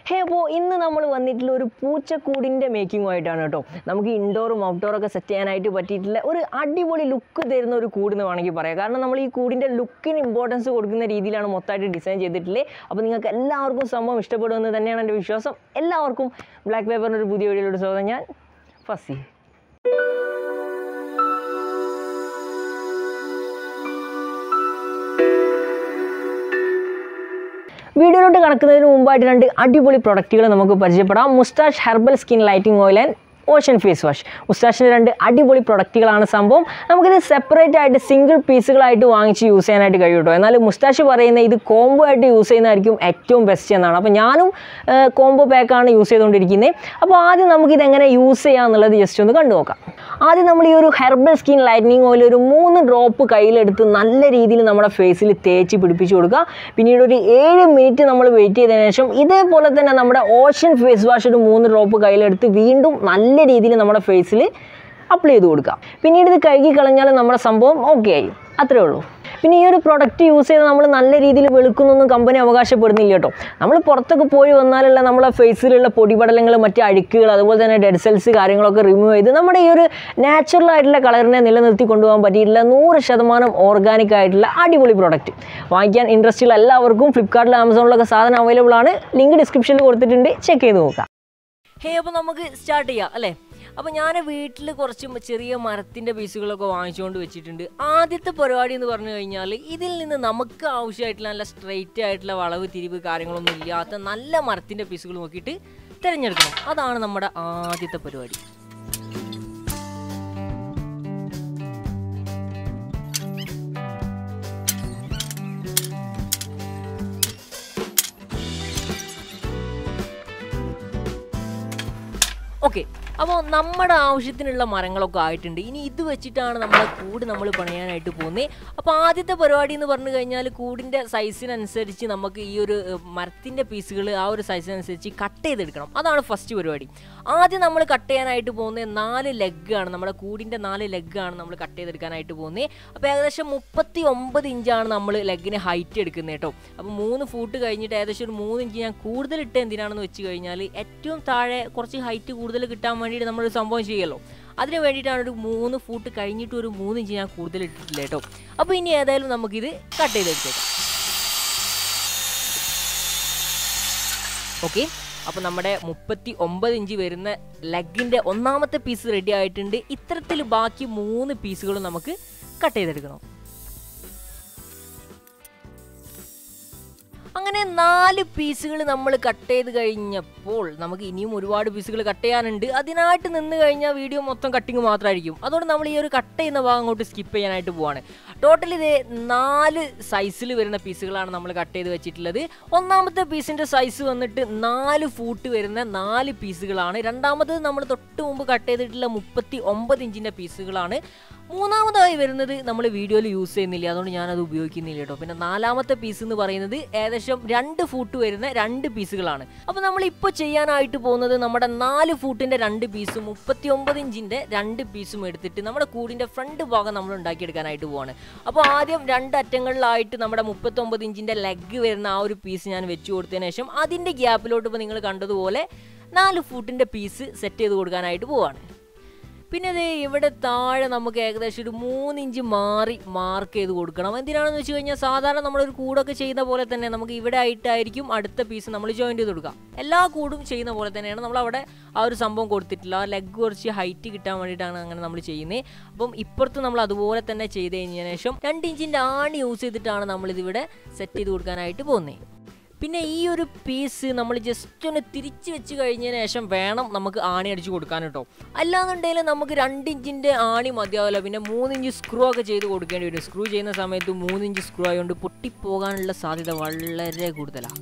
ഹേ അപ്പോൾ ഇന്ന് നമ്മൾ വന്നിട്ടുള്ള ഒരു പൂച്ചക്കൂടിൻ്റെ മേക്കിങ്ങുമായിട്ടാണ് കേട്ടോ നമുക്ക് ഇൻഡോറും ഔട്ട്ഡോറും ഒക്കെ സെറ്റ് ചെയ്യാനായിട്ട് പറ്റിയിട്ടുള്ള ഒരു അടിപൊളി ലുക്ക് തരുന്ന ഒരു കൂട് എന്ന് വേണമെങ്കിൽ പറയാം കാരണം നമ്മൾ ഈ കൂടിൻ്റെ ലുക്കിന് ഇമ്പോർട്ടൻസ് കൊടുക്കുന്ന രീതിയിലാണ് മൊത്തമായിട്ട് ഡിസൈൻ ചെയ്തിട്ടുള്ളത് അപ്പോൾ നിങ്ങൾക്ക് എല്ലാവർക്കും സംഭവം ഇഷ്ടപ്പെടുമെന്ന് തന്നെയാണ് എൻ്റെ വിശ്വാസം എല്ലാവർക്കും ബ്ലാക്ക് പേപ്പറിൻ്റെ ഒരു പുതിയ വീഡിയോയിലൂടെ സ്വാഗതം ഞാൻ ഫസി വീഡിയോയിലോട്ട് കടക്കുന്നതിന് മുമ്പായിട്ട് രണ്ട് അടിപൊളി പ്രൊഡക്റ്റുകൾ നമുക്ക് പരിചയപ്പെടാം Moustache herbal skin lighting oil and ocean face wash മുസ്റ്റാഷിൻ്റെ രണ്ട് അടിപൊളി പ്രൊഡക്റ്റുകളാണ് സംഭവം നമുക്കിത് സെപ്പറേറ്റ് ആയിട്ട് സിംഗിൾ പീസുകളായിട്ട് വാങ്ങിച്ച് യൂസ് ചെയ്യാനായിട്ട് കഴിയും കേട്ടോ എന്നാൽ മുസ്റ്റാഷ് പറയുന്ന ഇത് കോംബോ ആയിട്ട് യൂസ് ചെയ്യുന്നതായിരിക്കും ഏറ്റവും ബെസ്റ്റ് എന്നാണ് അപ്പോൾ ഞാനും കോംബോ പാക്കാണ് യൂസ് ചെയ്തുകൊണ്ടിരിക്കുന്നത് അപ്പോൾ ആദ്യം നമുക്കിത് എങ്ങനെ യൂസ് ചെയ്യാം എന്നുള്ളത് ജസ്റ്റ് ഒന്ന് കണ്ടു നോക്കാം ആദ്യം നമ്മൾ ഈ ഒരു ഹെർബൽ സ്കിൻ ലൈറ്റനിങ് ഓയിൽ ഒരു മൂന്ന് ഡ്രോപ്പ് കയ്യിലെടുത്ത് നല്ല രീതിയിൽ നമ്മുടെ ഫേസിൽ തേച്ച് പിടിപ്പിച്ച് കൊടുക്കുക പിന്നീട് ഒരു ഏഴ് മിനിറ്റ് നമ്മൾ വെയിറ്റ് ചെയ്തതിനു ശേഷം ഇതേപോലെ തന്നെ നമ്മുടെ ഓഷൻ ഫേസ് വാഷ് ഒരു മൂന്ന് ഡ്രോപ്പ് കയ്യിലെടുത്ത് വീണ്ടും നല്ല രീതിയിൽ നമ്മുടെ ഫേസിൽ അപ്ലൈ ചെയ്ത് കൊടുക്കുക പിന്നീട് ഇത് കഴുകി കളഞ്ഞാൽ നമ്മുടെ സംഭവം ഓക്കെ ആയി അത്രേ ഉള്ളൂ പിന്നെ ഈ ഒരു പ്രൊഡക്റ്റ് യൂസ് ചെയ്ത് നമ്മൾ നല്ല രീതിയിൽ വെളുക്കുന്നൊന്നും കമ്പനി അവകാശപ്പെടുന്നില്ല കേട്ടോ നമ്മൾ പുറത്തൊക്കെ പോയി വന്നാലുള്ള നമ്മളെ ഫേസിലുള്ള പൊടിപടലങ്ങൾ മറ്റ് അഴുക്കുകൾ അതുപോലെ തന്നെ ഡെഡ് സെൽസ് കാര്യങ്ങളൊക്കെ റിമൂവ് ചെയ്ത് നമ്മുടെ ഈ ഒരു നാച്ചുറൽ ആയിട്ടുള്ള കളറിനെ നിലനിർത്തി കൊണ്ടുപോകാൻ പറ്റിയിട്ടുള്ള നൂറ് ശതമാനം ഓർഗാനിക് ആയിട്ടുള്ള അടിപൊളി പ്രൊഡക്റ്റ് വാങ്ങിക്കാൻ ഇൻട്രസ്റ്റ് ഉള്ള എല്ലാവർക്കും ഫ്ലിപ്കാർട്ടിലും ആമസോണിലൊക്കെ സാധനം അവൈലബിൾ ആണ് ലിങ്ക് ഡിസ്ക്രിപ്ഷനിൽ കൊടുത്തിട്ടുണ്ട് ചെക്ക് ചെയ്ത് നോക്കാം ഹേ അപ്പോൾ നമുക്ക് സ്റ്റാർട്ട് ചെയ്യാം അല്ലേ അപ്പോൾ ഞാൻ വീട്ടിൽ കുറച്ച് മ- ചെറിയ മരത്തിൻ്റെ പീസുകളൊക്കെ വാങ്ങിച്ചുകൊണ്ട് വെച്ചിട്ടുണ്ട് ആദ്യത്തെ പരിപാടി എന്ന് പറഞ്ഞു കഴിഞ്ഞാൽ ഇതിൽ നിന്ന് നമുക്ക് ആവശ്യമായിട്ടുള്ള നല്ല സ്ട്രെയിറ്റ് ആയിട്ടുള്ള വളവ് തിരിവ് കാര്യങ്ങളൊന്നും ഇല്ലാത്ത നല്ല മരത്തിൻ്റെ പീസുകൾ നോക്കിയിട്ട് തിരഞ്ഞെടുക്കണം അതാണ് നമ്മുടെ ആദ്യത്തെ പരിപാടി ഓക്കെ അപ്പോൾ നമ്മുടെ ആവശ്യത്തിനുള്ള മരങ്ങളൊക്കെ ആയിട്ടുണ്ട് ഇനി ഇത് വെച്ചിട്ടാണ് നമ്മളെ കൂട് നമ്മൾ പണിയാനായിട്ട് പോകുന്നത് അപ്പോൾ ആദ്യത്തെ പരിപാടി എന്ന് പറഞ്ഞു കഴിഞ്ഞാൽ കൂടിൻ്റെ സൈസിനനുസരിച്ച് നമുക്ക് ഈ ഒരു മരത്തിൻ്റെ പീസുകൾ ആ ഒരു സൈസിനനുസരിച്ച് കട്ട് ചെയ്തെടുക്കണം അതാണ് ഫസ്റ്റ് പരിപാടി ആദ്യം നമ്മൾ കട്ട് ചെയ്യാനായിട്ട് പോകുന്നത് നാല് ലെഗാണ് നമ്മുടെ കൂടിൻ്റെ നാല് ലെഗാണ് നമ്മൾ കട്ട് ചെയ്തെടുക്കാനായിട്ട് പോകുന്നത് അപ്പോൾ ഏകദേശം മുപ്പത്തി ഒമ്പത് ഇഞ്ചാണ് നമ്മൾ ലെഗിന് ഹൈറ്റ് എടുക്കുന്നത് കേട്ടോ അപ്പോൾ മൂന്ന് ഫൂട്ട് കഴിഞ്ഞിട്ട് ഏകദേശം ഒരു മൂന്ന് ഇഞ്ച് ഞാൻ കൂടുതൽ ഇട്ട് എന്തിനാണെന്ന് വെച്ച് കഴിഞ്ഞാൽ ഏറ്റവും താഴെ കുറച്ച് ഹൈറ്റ് കൂടുതൽ കിട്ടാൻ വേണ്ടിയിട്ട് നമ്മളൊരു സംഭവം ചെയ്യുമല്ലോ അതിന് വേണ്ടിയിട്ടാണ് ഒരു മൂന്ന് ഫൂട്ട് കഴിഞ്ഞിട്ട് ഒരു മൂന്ന് ഇഞ്ച് ഞാൻ കൂടുതൽ ഇട്ടിട്ടില്ല കേട്ടോ അപ്പോൾ ഇനി ഏതായാലും നമുക്കിത് കട്ട് ചെയ്തെടുത്തേക്കാം ഓക്കെ അപ്പോൾ നമ്മുടെ മുപ്പത്തി ഒമ്പത് ഇഞ്ച് വരുന്ന ലെഗിൻ്റെ ഒന്നാമത്തെ പീസ് റെഡി ആയിട്ടുണ്ട് ഇത്തരത്തിൽ ബാക്കി മൂന്ന് പീസുകളും നമുക്ക് കട്ട് ചെയ്തെടുക്കണം അങ്ങനെ നാല് പീസുകൾ നമ്മൾ കട്ട് ചെയ്ത് കഴിഞ്ഞപ്പോൾ നമുക്ക് ഇനിയും ഒരുപാട് പീസുകൾ കട്ട് ചെയ്യാനുണ്ട് അതിനായിട്ട് നിന്ന് കഴിഞ്ഞാൽ വീഡിയോ മൊത്തം കട്ടിങ് മാത്രമായിരിക്കും അതുകൊണ്ട് നമ്മൾ ഈ ഒരു കട്ട് ചെയ്യുന്ന ഭാഗം അങ്ങോട്ട് സ്കിപ്പ് ചെയ്യാനായിട്ട് പോവാണ് ടോട്ടൽ ഇത് നാല് സൈസിൽ വരുന്ന പീസുകളാണ് നമ്മൾ കട്ട് ചെയ്ത് വെച്ചിട്ടുള്ളത് ഒന്നാമത്തെ പീസിൻ്റെ സൈസ് വന്നിട്ട് നാല് ഫൂട്ട് വരുന്ന നാല് പീസുകളാണ് രണ്ടാമത് നമ്മൾ തൊട്ട് മുമ്പ് കട്ട് ചെയ്തിട്ടുള്ള മുപ്പത്തി ഒമ്പത് ഇഞ്ചിൻ്റെ പീസുകളാണ് മൂന്നാമതായി വരുന്നത് നമ്മൾ വീഡിയോയിൽ യൂസ് ചെയ്യുന്നില്ല അതുകൊണ്ട് ഞാനത് ഉപയോഗിക്കുന്നില്ല കേട്ടോ പിന്നെ നാലാമത്തെ പീസ് എന്ന് പറയുന്നത് ഏകദേശം രണ്ട് ഫൂട്ട് വരുന്ന രണ്ട് പീസുകളാണ് അപ്പോൾ നമ്മൾ ഇപ്പോൾ ചെയ്യാനായിട്ട് പോകുന്നത് നമ്മുടെ നാല് ഫൂട്ടിൻ്റെ രണ്ട് പീസും മുപ്പത്തി ഒമ്പത് ഇഞ്ചിൻ്റെ രണ്ട് പീസും എടുത്തിട്ട് നമ്മുടെ കൂടിൻ്റെ ഫ്രണ്ട് ഭാഗം നമ്മൾ ഉണ്ടാക്കിയെടുക്കാനായിട്ട് പോവാണ് അപ്പോൾ ആദ്യം രണ്ട് അറ്റങ്ങളിലായിട്ട് നമ്മുടെ മുപ്പത്തൊമ്പത് ഇഞ്ചിൻ്റെ ലെഗ് വരുന്ന ആ ഒരു പീസ് ഞാൻ വെച്ച് കൊടുത്തതിന് ശേഷം അതിൻ്റെ ഗ്യാപ്പിലോട്ട് ഇപ്പോൾ നിങ്ങൾ കണ്ടതുപോലെ നാല് ഫൂട്ടിൻ്റെ പീസ് സെറ്റ് ചെയ്ത് കൊടുക്കാനായിട്ട് പോവാണ് പിന്നെ ദേ ഇവിടെ താഴെ നമുക്ക് ഏകദേശം ഒരു മൂന്നിഞ്ച് മാറി മാർക്ക് ചെയ്ത് കൊടുക്കണം എന്തിനാണെന്ന് വെച്ച് കഴിഞ്ഞാൽ സാധാരണ നമ്മളൊരു കൂടൊക്കെ ചെയ്യുന്ന പോലെ തന്നെ നമുക്ക് ഇവിടെ ആയിട്ടായിരിക്കും അടുത്ത പീസ് നമ്മൾ ജോയിൻ ചെയ്ത് കൊടുക്കുക എല്ലാ കൂടും ചെയ്യുന്ന പോലെ തന്നെയാണ് നമ്മൾ അവിടെ ആ ഒരു സംഭവം കൊടുത്തിട്ടില്ല ആ ലെഗ് കുറച്ച് ഹൈറ്റ് കിട്ടാൻ വേണ്ടിയിട്ടാണ് അങ്ങനെ നമ്മൾ ചെയ്യുന്നത് അപ്പം ഇപ്പുറത്ത് നമ്മൾ അതുപോലെ തന്നെ ചെയ്ത് കഴിഞ്ഞതിന് ശേഷം രണ്ട് ഇഞ്ചിൻ്റെ ആണി യൂസ് ചെയ്തിട്ടാണ് നമ്മളിതിവിടെ സെറ്റ് ചെയ്ത് കൊടുക്കാനായിട്ട് പോകുന്നത് പിന്നെ ഈ ഒരു പീസ് നമ്മൾ ജസ്റ്റ് ഒന്ന് തിരിച്ച് വെച്ച് കഴിഞ്ഞതിന് ശേഷം വേണം നമുക്ക് ആണി അടിച്ച് കൊടുക്കാൻ കേട്ടോ അല്ലാന്നുണ്ടെങ്കിൽ നമുക്ക് രണ്ട് ഇഞ്ചിൻ്റെ ആണി മതിയാവില്ല പിന്നെ മൂന്ന് ഇഞ്ച് സ്ക്രൂ ഒക്കെ ചെയ്ത് കൊടുക്കേണ്ടി വരും സ്ക്രൂ ചെയ്യുന്ന സമയത്ത് മൂന്ന് ഇഞ്ച് സ്ക്രൂ ആയതുകൊണ്ട് പൊട്ടിപ്പോകാനുള്ള സാധ്യത വളരെ കൂടുതലാണ്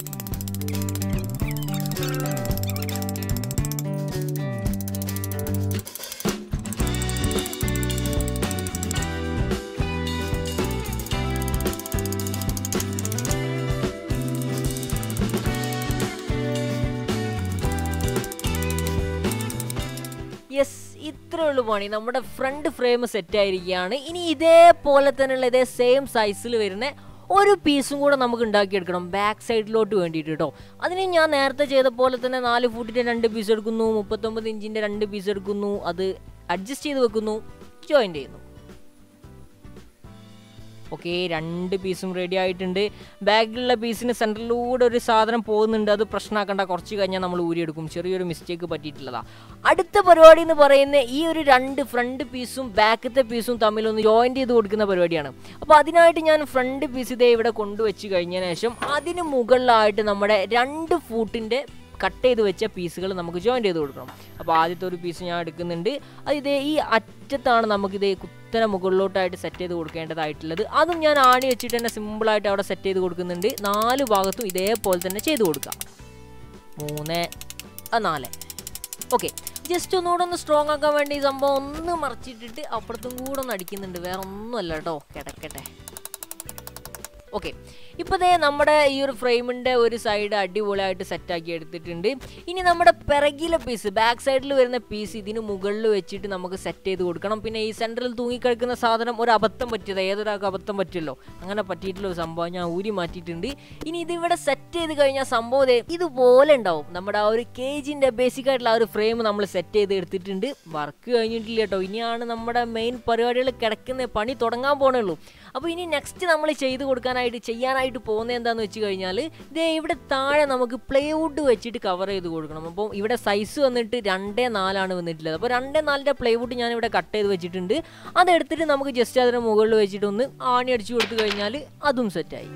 യെസ് ഇത്രേ ഉള്ളൂ പണി നമ്മുടെ ഫ്രണ്ട് ഫ്രെയിം സെറ്റ് ആയിരിക്കുകയാണ് ഇനി ഇതേപോലെ തന്നെയുള്ള ഇതേ സെയിം സൈസിൽ വരുന്ന ഒരു പീസും കൂടെ നമുക്ക് ഉണ്ടാക്കിയെടുക്കണം ബാക്ക് സൈഡിലോട്ട് വേണ്ടിയിട്ട് കേട്ടോ അതിന് ഞാൻ നേരത്തെ ചെയ്ത പോലെ തന്നെ നാല് ഫുട്ടിൻ്റെ രണ്ട് പീസ് എടുക്കുന്നു മുപ്പത്തൊമ്പത് ഇഞ്ചിൻ്റെ രണ്ട് പീസ് എടുക്കുന്നു അത് അഡ്ജസ്റ്റ് ചെയ്ത് വെക്കുന്നു ജോയിൻ്റ് ചെയ്യുന്നു ഓക്കെ രണ്ട് പീസും റെഡി ആയിട്ടുണ്ട് ബാഗിലുള്ള പീസിന് സെൻറ്ററിലൂടെ ഒരു സാധനം പോകുന്നുണ്ട് അത് പ്രശ്നമാക്കണ്ട കുറച്ച് കഴിഞ്ഞാൽ നമ്മൾ ഊരിയെടുക്കും ചെറിയൊരു മിസ്റ്റേക്ക് പറ്റിയിട്ടുള്ളതാ അടുത്ത പരിപാടി എന്ന് പറയുന്ന ഈ ഒരു രണ്ട് ഫ്രണ്ട് പീസും ബാക്കത്തെ പീസും തമ്മിലൊന്ന് ജോയിൻറ്റ് ചെയ്ത് കൊടുക്കുന്ന പരിപാടിയാണ് അപ്പോൾ അതിനായിട്ട് ഞാൻ ഫ്രണ്ട് പീസ് ഇതേ ഇവിടെ കൊണ്ടുവച്ച് കഴിഞ്ഞതിന് ശേഷം അതിന് മുകളിലായിട്ട് നമ്മുടെ രണ്ട് ഫൂട്ടിൻ്റെ കട്ട് ചെയ്ത് വെച്ച പീസുകൾ നമുക്ക് ജോയിൻ ചെയ്ത് കൊടുക്കണം അപ്പോൾ ആദ്യത്തെ ഒരു പീസ് ഞാൻ എടുക്കുന്നുണ്ട് അത് ഇതേ ഈ അറ്റത്താണ് നമുക്കിത് കുത്തനെ മുകളിലോട്ടായിട്ട് സെറ്റ് ചെയ്ത് കൊടുക്കേണ്ടതായിട്ടുള്ളത് അതും ഞാൻ ആണി വെച്ചിട്ട് തന്നെ സിമ്പിളായിട്ട് അവിടെ സെറ്റ് ചെയ്ത് കൊടുക്കുന്നുണ്ട് നാല് ഭാഗത്തും ഇതേപോലെ തന്നെ ചെയ്ത് കൊടുക്കാം മൂന്ന് ആ, നാല് ഓക്കെ ജസ്റ്റ് ഒന്നുകൂടെ ഒന്ന് സ്ട്രോങ് ആക്കാൻ വേണ്ടി ഈ സംഭവം ഒന്ന് മറിച്ചിട്ടിട്ട് അപ്പുറത്തും കൂടെ ഒന്ന് അടിക്കുന്നുണ്ട് വേറെ ഒന്നുമല്ല കേട്ടോ കിടക്കട്ടെ ഓക്കെ ഇപ്പോൾ ദേ നമ്മുടെ ഈ ഒരു ഫ്രെയിമിൻ്റെ ഒരു സൈഡ് അടിപൊളിയായിട്ട് സെറ്റാക്കി എടുത്തിട്ടുണ്ട് ഇനി നമ്മുടെ പിറകിലെ പീസ് ബാക്ക് സൈഡിൽ വരുന്ന പീസ് ഇതിന് മുകളിൽ വെച്ചിട്ട് നമുക്ക് സെറ്റ് ചെയ്ത് കൊടുക്കണം പിന്നെ ഈ സെൻറ്ററിൽ തൂങ്ങിക്കിടക്കുന്ന സാധനം ഒരു അബദ്ധം പറ്റിയത് ഏതൊരാൾക്ക് അബദ്ധം പറ്റിയല്ലോ അങ്ങനെ പറ്റിയിട്ടുള്ള ഒരു സംഭവം ഞാൻ ഊരി മാറ്റിയിട്ടുണ്ട് ഇനി ഇതിവിടെ സെറ്റ് ചെയ്ത് കഴിഞ്ഞാൽ സംഭവം ദേ ഇതുപോലെ ഉണ്ടാവും നമ്മുടെ ആ ഒരു കേജിൻ്റെ ബേസിക് ആയിട്ടുള്ള ആ ഒരു ഫ്രെയിം നമ്മൾ സെറ്റ് ചെയ്ത് എടുത്തിട്ടുണ്ട് വർക്ക് കഴിഞ്ഞിട്ടില്ല കേട്ടോ ഇനിയാണ് നമ്മുടെ മെയിൻ പരിപാടികൾ കിടക്കുന്ന പണി തുടങ്ങാൻ പോണേ ഉള്ളൂ അപ്പോൾ ഇനി നെക്സ്റ്റ് നമ്മൾ ചെയ്ത് കൊടുക്കാനായിട്ട് ചെയ്യാനായിട്ട് പോകുന്നത് എന്താണെന്ന് വെച്ച് കഴിഞ്ഞാൽ ഇതേ ഇവിടെ താഴെ നമുക്ക് പ്ലേവുഡ് വെച്ചിട്ട് കവർ ചെയ്ത് കൊടുക്കണം അപ്പം ഇവിടെ സൈസ് വന്നിട്ട് രണ്ടേ നാലാണ് വന്നിട്ടുള്ളത് അപ്പോൾ രണ്ടേ നാലിൻ്റെ പ്ലേവുഡ് ഞാൻ ഇവിടെ കട്ട് ചെയ്ത് വെച്ചിട്ടുണ്ട് അതെടുത്തിട്ട് നമുക്ക് ജസ്റ്റ് അതിന് മുകളിൽ വെച്ചിട്ട് ഒന്ന് ആണി അടിച്ചു കൊടുത്തു കഴിഞ്ഞാൽ അതും സെറ്റായി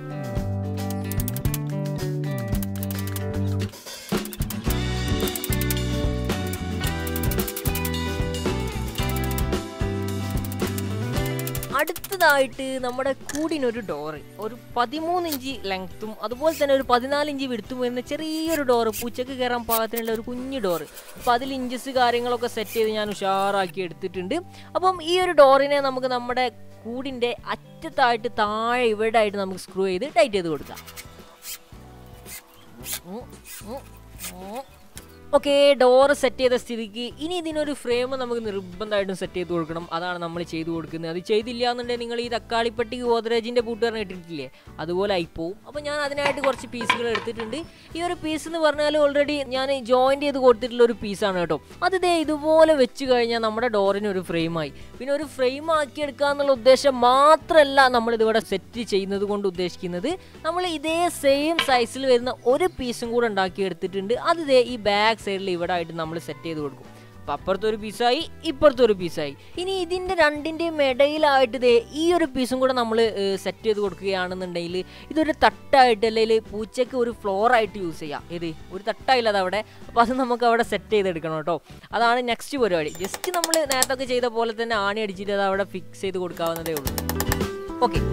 അടുത്തതായിട്ട് നമ്മുടെ കൂടിനൊരു ഡോറ് ഒരു പതിമൂന്ന് ഇഞ്ച് ലെങ്ത്തും അതുപോലെ തന്നെ ഒരു പതിനാല് ഇഞ്ച് വിടുത്തും വരുന്ന ചെറിയൊരു ഡോറ് പൂച്ചക്ക് കയറാൻ പാകത്തിനുള്ള ഒരു കുഞ്ഞു ഡോറ് അപ്പോൾ അതിൽ ഇഞ്ചസ് കാര്യങ്ങളൊക്കെ സെറ്റ് ചെയ്ത് ഞാൻ ഉഷാറാക്കി എടുത്തിട്ടുണ്ട് അപ്പം ഈ ഒരു ഡോറിനെ നമുക്ക് നമ്മുടെ കൂടിൻ്റെ അറ്റത്തായിട്ട് താഴെ ഇവിടെ ആയിട്ട് നമുക്ക് സ്ക്രൂ ചെയ്ത് ടൈറ്റ് ചെയ്ത് കൊടുക്കാം ഓക്കെ ഡോറ് സെറ്റ് ചെയ്ത സ്ഥിതിക്ക് ഇനി ഇതിനൊരു ഫ്രെയിം നമുക്ക് നിർബന്ധമായിട്ടും സെറ്റ് ചെയ്ത് കൊടുക്കണം അതാണ് നമ്മൾ ചെയ്തു കൊടുക്കുന്നത് അത് ചെയ്തില്ല എന്നുണ്ടെങ്കിൽ നിങ്ങൾ ഈ തക്കാളിപ്പട്ടി ഗോദ്രേജിൻ്റെ കൂട്ടുകാരനെ ഇട്ടിട്ടില്ലേ അതുപോലെ ആയിപ്പോവും അപ്പോൾ ഞാൻ അതിനായിട്ട് കുറച്ച് പീസുകൾ എടുത്തിട്ടുണ്ട് ഈ ഒരു പീസ് എന്ന് പറഞ്ഞാൽ ഓൾറെഡി ഞാൻ ജോയിൻറ്റ് ചെയ്ത് കൊടുത്തിട്ടുള്ള ഒരു പീസാണ് കേട്ടോ അത് ദേ ഇതുപോലെ വെച്ച് കഴിഞ്ഞാൽ നമ്മുടെ ഡോറിന് ഒരു ഫ്രെയിമായി പിന്നെ ഒരു ഫ്രെയിം ആക്കി എടുക്കുക എന്നുള്ള ഉദ്ദേശം മാത്രമല്ല നമ്മൾ ഇതിവിടെ സെറ്റ് ചെയ്യുന്നത് കൊണ്ട് ഉദ്ദേശിക്കുന്നത് നമ്മൾ ഇതേ സെയിം സൈസിൽ വരുന്ന ഒരു പീസും കൂടെ ഉണ്ടാക്കി എടുത്തിട്ടുണ്ട് അത് ദേ ഈ ബാക്ക് സൈഡിൽ ഇവിടെ ആയിട്ട് നമ്മൾ സെറ്റ് ചെയ്ത് കൊടുക്കും അപ്പം അപ്പുറത്തെ ഒരു പീസായി ഇപ്പുറത്തെ ഒരു പീസായി ഇനി ഇതിൻ്റെ രണ്ടിൻ്റെയും ഇടയിലായിട്ട് ദേ ഈ ഒരു പീസും കൂടെ നമ്മൾ സെറ്റ് ചെയ്ത് കൊടുക്കുകയാണെന്നുണ്ടെങ്കിൽ ഇതൊരു തട്ടായിട്ട് അല്ലെങ്കിൽ പൂച്ചയ്ക്ക് ഒരു ഫ്ലോറായിട്ട് യൂസ് ചെയ്യാം ഇത് ഒരു തട്ടായില്ല അത് അവിടെ അപ്പോൾ അത് നമുക്ക് അവിടെ സെറ്റ് ചെയ്തെടുക്കണം കേട്ടോ അതാണ് നെക്സ്റ്റ് പരിപാടി ജസ്റ്റ് നമ്മൾ നേരത്തെ ചെയ്ത പോലെ തന്നെ ആണി അടിച്ചിട്ട് അത് അവിടെ ഫിക്സ് ചെയ്ത് കൊടുക്കാവുന്നതേ ഉള്ളൂ ഓക്കെ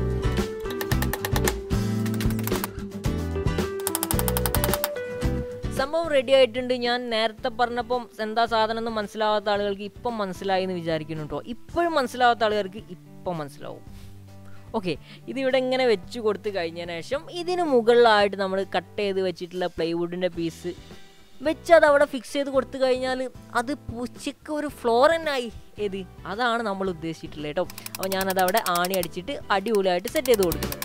സംഭവം റെഡി ആയിട്ടുണ്ട് ഞാൻ നേരത്തെ പറഞ്ഞപ്പം എന്താ സാധനം എന്ന് മനസ്സിലാവാത്ത ആളുകൾക്ക് ഇപ്പം മനസ്സിലായി എന്ന് വിചാരിക്കുന്നു കേട്ടോ ഇപ്പോഴും മനസ്സിലാവാത്ത ആളുകൾക്ക് ഇപ്പം മനസ്സിലാവും ഓക്കെ ഇതിവിടെ ഇങ്ങനെ വെച്ച് കൊടുത്ത് കഴിഞ്ഞതിന് ശേഷം ഇതിന് മുകളിലായിട്ട് നമ്മൾ കട്ട് ചെയ്ത് വെച്ചിട്ടുള്ള പ്ലൈവുഡിൻ്റെ പീസ് വെച്ച് അത് അവിടെ ഫിക്സ് ചെയ്ത് കൊടുത്തു കഴിഞ്ഞാൽ അത് പൂച്ചയ്ക്ക് ഒരു ഫ്ലോർ തന്നെ ആയി ഏത് അതാണ് നമ്മൾ ഉദ്ദേശിച്ചിട്ടുള്ളത് കേട്ടോ അപ്പോൾ ഞാനത് അവിടെ ആണി അടിച്ചിട്ട് അടിപൊളിയായിട്ട് സെറ്റ് ചെയ്ത് കൊടുക്കുന്നത്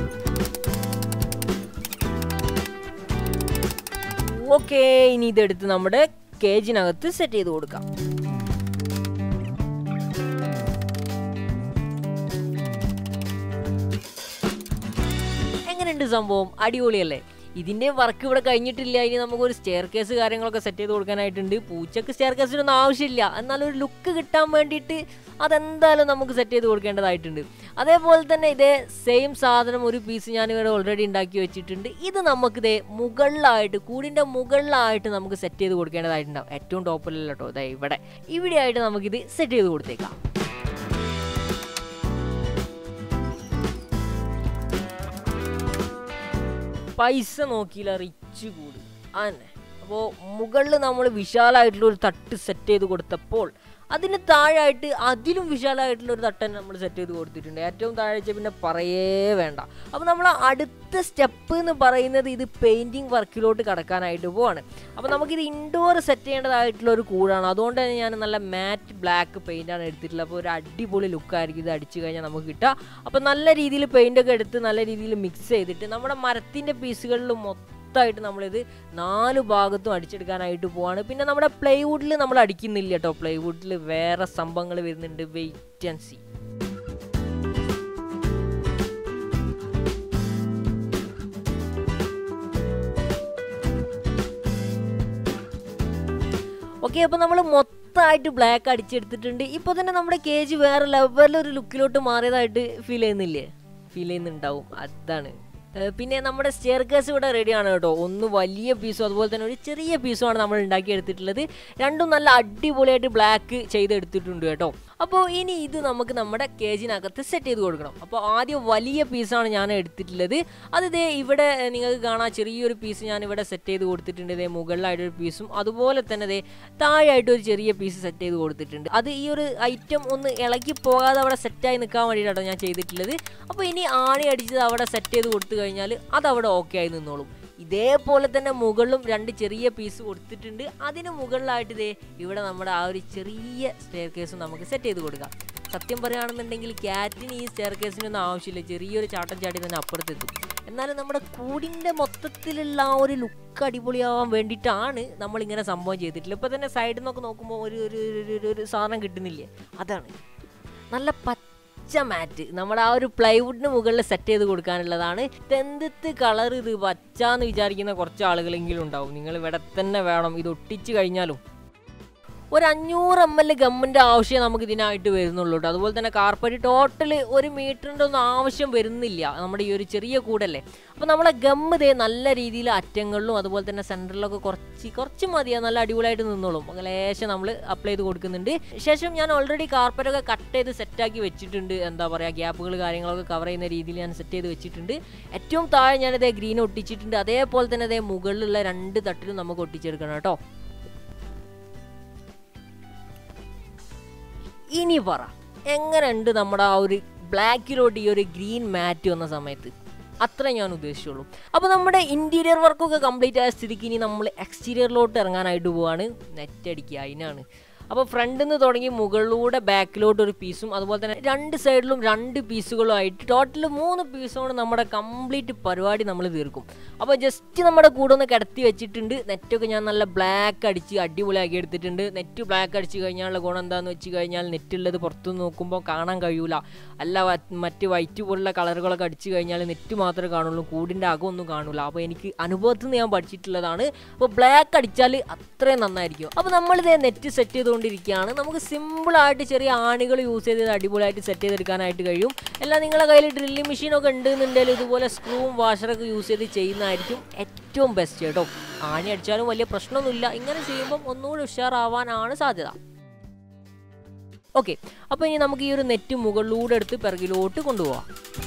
ഓക്കെ ഇനി ഇതെടുത്ത് നമ്മുടെ കേജിനകത്ത് സെറ്റ് ചെയ്ത് കൊടുക്കാം എങ്ങനെയുണ്ട് സംഭവം അടിപൊളിയല്ലേ ഇതിൻ്റെ വർക്ക് ഇവിടെ കഴിഞ്ഞിട്ടില്ല ഇനി നമുക്കൊരു സ്റ്റെയർ കേസ് കാര്യങ്ങളൊക്കെ സെറ്റ് ചെയ്ത് കൊടുക്കാനായിട്ടുണ്ട് പൂച്ചക്ക് സ്റ്റെയർ കേസിനൊന്നും ആവശ്യമില്ല എന്നാലും ഒരു ലുക്ക് കിട്ടാൻ വേണ്ടിയിട്ട് അതെന്തായാലും നമുക്ക് സെറ്റ് ചെയ്ത് കൊടുക്കേണ്ടതായിട്ടുണ്ട് അതേപോലെ തന്നെ ഇതേ സെയിം സാധനം ഒരു പീസ് ഞാനിവിടെ ഓൾറെഡി ഉണ്ടാക്കി വെച്ചിട്ടുണ്ട് ഇത് നമുക്കിതേ മുകളിലായിട്ട് കൂടിൻ്റെ മുകളിലായിട്ട് നമുക്ക് സെറ്റ് ചെയ്ത് കൊടുക്കേണ്ടതായിട്ടുണ്ടാവും ഏറ്റവും ടോപ്പിലല്ല കേട്ടോ ഇതേ ഇവിടെ ഇവിടെയായിട്ട് നമുക്കിത് സെറ്റ് ചെയ്ത് കൊടുത്തേക്കാം പൈസ നോക്കിയില്ല റിച്ച് കൂടി അതന്നെ അപ്പോൾ മുകളിൽ നമ്മൾ വിശാലമായിട്ടുള്ള ഒരു തട്ട് സെറ്റ് ചെയ്ത് കൊടുത്തപ്പോൾ അതിന് താഴെയായിട്ട് അതിലും വിശാലമായിട്ടുള്ള ഒരു തട്ടൻ നമ്മൾ സെറ്റ് ചെയ്ത് കൊടുത്തിട്ടുണ്ട് ഏറ്റവും താഴെ വെച്ചാൽ പിന്നെ പറയേ വേണ്ട അപ്പോൾ നമ്മൾ അടുത്ത സ്റ്റെപ്പ് എന്ന് പറയുന്നത് ഇത് പെയിൻറ്റിങ് വർക്കിലോട്ട് കടക്കാനായിട്ട് പോവാണ് അപ്പോൾ നമുക്കിത് ഇൻഡോർ സെറ്റ് ചെയ്യേണ്ടതായിട്ടുള്ള ഒരു കൂടാണ് അതുകൊണ്ട് തന്നെ ഞാൻ നല്ല മാറ്റ് ബ്ലാക്ക് പെയിൻ്റാണ് എടുത്തിട്ടുള്ളത് അപ്പോൾ ഒരു അടിപൊളി ലുക്കായിരിക്കും ഇത് അടിച്ചു കഴിഞ്ഞാൽ നമുക്ക് കിട്ടുക അപ്പോൾ നല്ല രീതിയിൽ പെയിൻ്റൊക്കെ എടുത്ത് നല്ല രീതിയിൽ മിക്സ് ചെയ്തിട്ട് നമ്മുടെ മരത്തിൻ്റെ പീസുകളിൽ മൊത്തം മൊത്തമായിട്ട് നമ്മളിത് നാല് ഭാഗത്തും അടിച്ചെടുക്കാനായിട്ട് പോവാണ് പിന്നെ നമ്മുടെ പ്ലൈവുഡിൽ നമ്മൾ അടിക്കുന്നില്ല കേട്ടോ പ്ലൈവുഡിൽ വേറെ സംഭവങ്ങൾ വരുന്നുണ്ട് വെയിറ്റ് ആൻഡ് സി ഓക്കെ അപ്പോൾ നമ്മൾ മൊത്തമായിട്ട് ബ്ലാക്ക് അടിച്ചെടുത്തിട്ടുണ്ട് ഇപ്പോൾ തന്നെ നമ്മുടെ കേജ് വേറെ ലെവലൊരു ലുക്കിലോട്ട് മാറിയതായിട്ട് ഫീൽ ചെയ്യുന്നില്ലേ ഫീൽ ചെയ്യുന്നുണ്ടാവും അതാണ് ഏഹ് പിന്നെ നമ്മുടെ സ്റ്റെയർ കേസ് ഇവിടെ റെഡിയാണ് കേട്ടോ ഒന്ന് വലിയ പീസും അതുപോലെ തന്നെ ഒരു ചെറിയ പീസുമാണ് നമ്മൾ ഉണ്ടാക്കിയെടുത്തിട്ടുള്ളത് രണ്ടും നല്ല അടിപൊളിയായിട്ട് ബ്ലാക്ക് ചെയ്തെടുത്തിട്ടുണ്ട് കേട്ടോ അപ്പോൾ ഇനി ഇത് നമുക്ക് നമ്മുടെ കേജിനകത്ത് സെറ്റ് ചെയ്ത് കൊടുക്കണം അപ്പോൾ ആദ്യം വലിയ പീസാണ് ഞാൻ എടുത്തിട്ടുള്ളത് അത് ഇതേ ഇവിടെ നിങ്ങൾക്ക് കാണാം ചെറിയൊരു പീസ് ഞാൻ ഇവിടെ സെറ്റ് ചെയ്ത് കൊടുത്തിട്ടുണ്ട് ഇതേ മുകളിലായിട്ടൊരു പീസും അതുപോലെ തന്നെ ഇതേ താഴെയായിട്ട് ഒരു ചെറിയ പീസ് സെറ്റ് ചെയ്ത് കൊടുത്തിട്ടുണ്ട് അത് ഈ ഒരു ഐറ്റം ഒന്ന് ഇളക്കി പോകാതെ അവിടെ സെറ്റായി നിൽക്കാൻ വേണ്ടിയിട്ടാണ് ഞാൻ ചെയ്തിട്ടുള്ളത് അപ്പോൾ ഇനി ആണി അടിച്ചത് അവിടെ സെറ്റ് ചെയ്ത് കൊടുത്തു കഴിഞ്ഞാൽ അതവിടെ ഓക്കെ ആയി നിന്നോളും ഇതേപോലെ തന്നെ മുകളിലും രണ്ട് ചെറിയ പീസ് കൊടുത്തിട്ടുണ്ട് അതിന് മുകളിലായിട്ട് ഇതേ ഇവിടെ നമ്മുടെ ആ ഒരു ചെറിയ സ്റ്റെയർ കേസ് നമുക്ക് സെറ്റ് ചെയ്ത് കൊടുക്കാം സത്യം പറയുകയാണെന്നുണ്ടെങ്കിൽ ക്യാറ്റിന് ഈ സ്റ്റെയർ കേസിനൊന്നും ആവശ്യമില്ല ചെറിയൊരു ചാട്ടം ചാടി തന്നെ അപ്പുറത്തെത്തും എന്നാലും നമ്മുടെ കൂടിൻ്റെ മൊത്തത്തിലുള്ള ആ ഒരു ലുക്ക് അടിപൊളിയാവാൻ വേണ്ടിയിട്ടാണ് നമ്മളിങ്ങനെ സംഭവം ചെയ്തിട്ടുള്ളത് ഇപ്പോൾ തന്നെ സൈഡിൽ നിന്നൊക്കെ നോക്കുമ്പോൾ ഒരു ഒരു ഒരു- ഒരു ഒരു സാധനം കിട്ടുന്നില്ലേ അതാണ് നല്ല പച്ച മാറ്റ് നമ്മുടെ ആ ഒരു പ്ലൈവുഡിന് മുകളിൽ സെറ്റ് ചെയ്ത് കൊടുക്കാനുള്ളതാണ് തെന്തത്ത് കളർ ഇത് പച്ച എന്ന് വിചാരിക്കുന്ന കുറച്ച് ആളുകളെങ്കിലും ഉണ്ടാവും നിങ്ങൾ ഇവിടെ തന്നെ വേണം ഇത് ഒട്ടിച്ച് കഴിഞ്ഞാലും ഒരു അഞ്ഞൂറ് എം എൽ ഗമ്മിൻ്റെ ആവശ്യം നമുക്ക് ഇതിനായിട്ട് വരുന്നുള്ളൂ കേട്ടോ അതുപോലെ തന്നെ കാർപ്പറ്റ് ടോട്ടൽ ഒരു മീറ്ററിൻ്റെ ഒന്നും ആവശ്യം വരുന്നില്ല നമ്മുടെ ഈ ഒരു ചെറിയ കൂടല്ലേ അപ്പോൾ നമ്മളെ ഗമ്മ് ഇതേ നല്ല രീതിയിൽ അറ്റങ്ങളിലും അതുപോലെ തന്നെ സെൻറ്ററിലൊക്കെ കുറച്ച് കുറച്ച് മതിയാ നല്ല അടിപൊളിയായിട്ട് നിന്നോളും ലേശം നമ്മൾ അപ്ലൈ ചെയ്ത് കൊടുക്കുന്നുണ്ട് ശേഷം ഞാൻ ഓൾറെഡി കാർപ്പറ്റൊക്കെ കട്ട് ചെയ്ത് സെറ്റാക്കി വെച്ചിട്ടുണ്ട് എന്താ പറയുക ഗ്യാപ്പുകൾ കാര്യങ്ങളൊക്കെ കവർ ചെയ്യുന്ന രീതിയിൽ ഞാൻ സെറ്റ് ചെയ്ത് വെച്ചിട്ടുണ്ട് ഏറ്റവും താഴെ ഞാനിതേ ഗ്രീൻ ഒട്ടിച്ചിട്ടുണ്ട് അതേപോലെ തന്നെ അതേ മുകളിലുള്ള രണ്ട് തട്ടിലും നമുക്ക് ഒട്ടിച്ചെടുക്കണം കേട്ടോ ഇനി പറ എങ്ങനെയുണ്ട് നമ്മുടെ ആ ഒരു ബ്ലാക്കിലോട്ട് ഈ ഒരു ഗ്രീൻ മാറ്റ് വന്ന സമയത്ത് അത്രേ ഞാൻ ഉദ്ദേശിച്ചുള്ളൂ അപ്പോൾ നമ്മുടെ ഇൻറ്റീരിയർ വർക്കൊക്കെ കംപ്ലീറ്റ് ആയ സ്ഥിതിക്ക് ഇനി നമ്മൾ എക്സ്റ്റീരിയറിലോട്ട് ഇറങ്ങാനായിട്ട് പോവാണ് നെറ്റ് അടിക്കുക അതിനാണ് അപ്പോൾ ഫ്രണ്ടിൽ നിന്ന് തുടങ്ങി മുകളിലൂടെ ബാക്കിലോട്ട് ഒരു പീസും അതുപോലെ തന്നെ രണ്ട് സൈഡിലും രണ്ട് പീസുകളുമായിട്ട് ടോട്ടൽ മൂന്ന് പീസോട് നമ്മുടെ കംപ്ലീറ്റ് പരിപാടി നമ്മൾ തീർക്കും അപ്പോൾ ജസ്റ്റ് നമ്മുടെ കൂടെ ഒന്ന് കിടത്തി വെച്ചിട്ടുണ്ട് നെറ്റൊക്കെ ഞാൻ നല്ല ബ്ലാക്ക് അടിച്ച് അടിപൊളിയാക്കി എടുത്തിട്ടുണ്ട് നെറ്റ് ബ്ലാക്ക് അടിച്ച് കഴിഞ്ഞാലുള്ള ഗുണം എന്താണെന്ന് വെച്ച് കഴിഞ്ഞാൽ നെറ്റുള്ളത് പുറത്തു നോക്കുമ്പോൾ കാണാൻ കഴിയൂല അല്ല വ- മറ്റ് വൈറ്റ് പോലുള്ള കളറുകളൊക്കെ അടിച്ച് കഴിഞ്ഞാൽ നെറ്റ് മാത്രമേ കാണുള്ളൂ കൂടിൻ്റെ അകമൊന്നും കാണൂല അപ്പോൾ എനിക്ക് അനുഭവത്തിൽ നിന്ന് ഞാൻ പഠിച്ചിട്ടുള്ളതാണ് അപ്പോൾ ബ്ലാക്ക് അടിച്ചാൽ അത്രയും നന്നായിരിക്കും അപ്പോൾ നമ്മളിത് നെറ്റ് സെറ്റ് ചെയ്തുകൊണ്ടിരിക്കുകയാണ് നമുക്ക് സിമ്പിളായിട്ട് ചെറിയ ആണികൾ യൂസ് ചെയ്ത് അടിപൊളിയായിട്ട് സെറ്റ് ചെയ്തെടുക്കാനായിട്ട് കഴിയും എല്ലാം നിങ്ങളുടെ കയ്യിൽ ഡ്രില്ലിംഗ് മെഷീനൊക്കെ ഉണ്ടെന്നുണ്ടെങ്കിൽ ഇതുപോലെ സ്ക്രൂവും വാഷറൊക്കെ യൂസ് ചെയ്ത് ചെയ്യുന്നതായിരിക്കും ഏറ്റവും ബെസ്റ്റ് കേട്ടോ ആണി അടിച്ചാലും വലിയ പ്രശ്നമൊന്നുമില്ല ഇങ്ങനെ ചെയ്യുമ്പം ഒന്നുകൂടി ഉഷാറാവാനാണ് സാധ്യത ഓക്കെ അപ്പോൾ ഇനി നമുക്ക് ഈ ഒരു നെറ്റ് മുകളിലൂടെ എടുത്ത് പിറകിലോട്ട് കൊണ്ടുപോകാം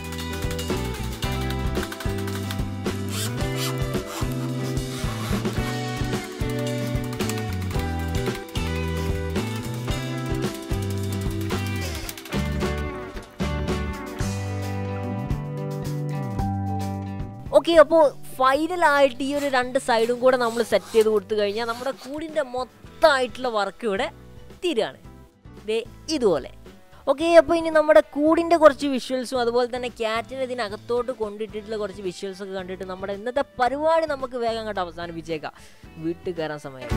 ഓക്കെ അപ്പോൾ ഫൈനലായിട്ട് ഈ ഒരു രണ്ട് സൈഡും കൂടെ നമ്മൾ സെറ്റ് ചെയ്ത് കൊടുത്തു കഴിഞ്ഞാൽ നമ്മുടെ കൂടിൻ്റെ മൊത്തമായിട്ടുള്ള വർക്ക് ഇവിടെ തീരുകയാണ് ദേ ഇതുപോലെ ഓക്കെ അപ്പോൾ ഇനി നമ്മുടെ കൂടിൻ്റെ കുറച്ച് വിഷ്വൽസും അതുപോലെ തന്നെ ക്യാറ്റിനെ ഇതിനകത്തോട്ട് കൊണ്ടിട്ടിട്ടുള്ള കുറച്ച് വിഷ്വൽസ് ഒക്കെ കണ്ടിട്ട് നമ്മുടെ ഇന്നത്തെ പരിപാടി നമുക്ക് വേഗം അങ്ങോട്ട് അവസാനിപ്പിച്ചേക്കാം വീട്ടിൽ കയറാൻ സമയം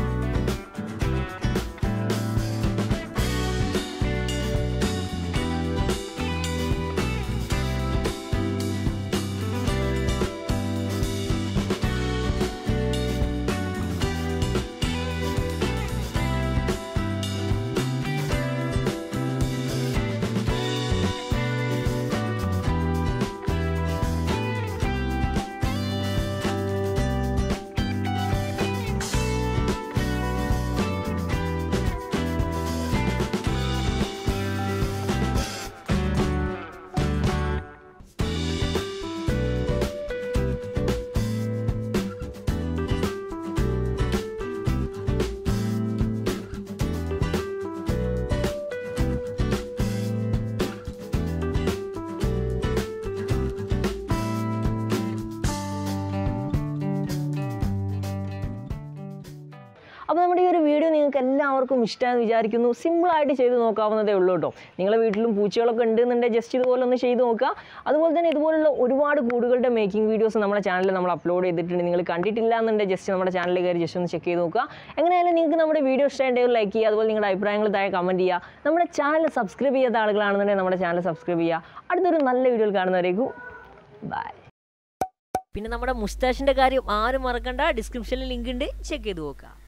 അപ്പോൾ നമ്മുടെ ഈ ഒരു വീഡിയോ നിങ്ങൾക്ക് എല്ലാവർക്കും ഇഷ്ടമാണെന്ന് വിചാരിക്കുന്നു സിമ്പിളായിട്ട് ചെയ്ത് നോക്കാവുന്നതേ ഉള്ളൂ കേട്ടോ നിങ്ങളുടെ വീട്ടിലും പൂച്ചകളൊക്കെ ഉണ്ടെന്നുണ്ടെങ്കിൽ ജസ്റ്റ് ഇതുപോലെ ഒന്ന് ചെയ്ത് നോക്കുക അതുപോലെ തന്നെ ഇതുപോലുള്ള ഒരുപാട് കൂടുകളുടെ മേക്കിംഗ് വീഡിയോസ് നമ്മുടെ ചാനലിൽ നമ്മൾ അപ്ലോഡ് ചെയ്തിട്ടുണ്ട് നിങ്ങൾ കണ്ടിട്ടില്ല എന്നുണ്ടെങ്കിൽ ജസ്റ്റ് നമ്മുടെ ചാനലിൽ കയറി ജസ്റ്റ് ഒന്ന് ചെക്ക് ചെയ്ത് നോക്കുക എങ്ങനെയായാലും നിങ്ങൾക്ക് നമ്മുടെ വീഡിയോ ഇഷ്ടമായിട്ടുണ്ടെങ്കിൽ ലൈക്ക് ചെയ്യുക അതുപോലെ നിങ്ങളുടെ അഭിപ്രായങ്ങൾ താഴെ കമൻറ്റ് ചെയ്യുക നമ്മുടെ ചാനൽ സബ്സ്ക്രൈബ് ചെയ്യാത്ത ആളുകളാണെന്നുണ്ടെങ്കിൽ നമ്മുടെ ചാനൽ സബ്സ്ക്രൈബ് ചെയ്യുക അടുത്തൊരു നല്ല വീഡിയോയിൽ കാണുന്നവരേക്കും ബൈ പിന്നെ നമ്മുടെ മുസ്താഷിൻ്റെ കാര്യം ആരും മറക്കണ്ട ഡിസ്ക്രിപ്ഷനിൽ ലിങ്ക് ഉണ്ട് ചെക്ക് ചെയ്ത് നോക്കുക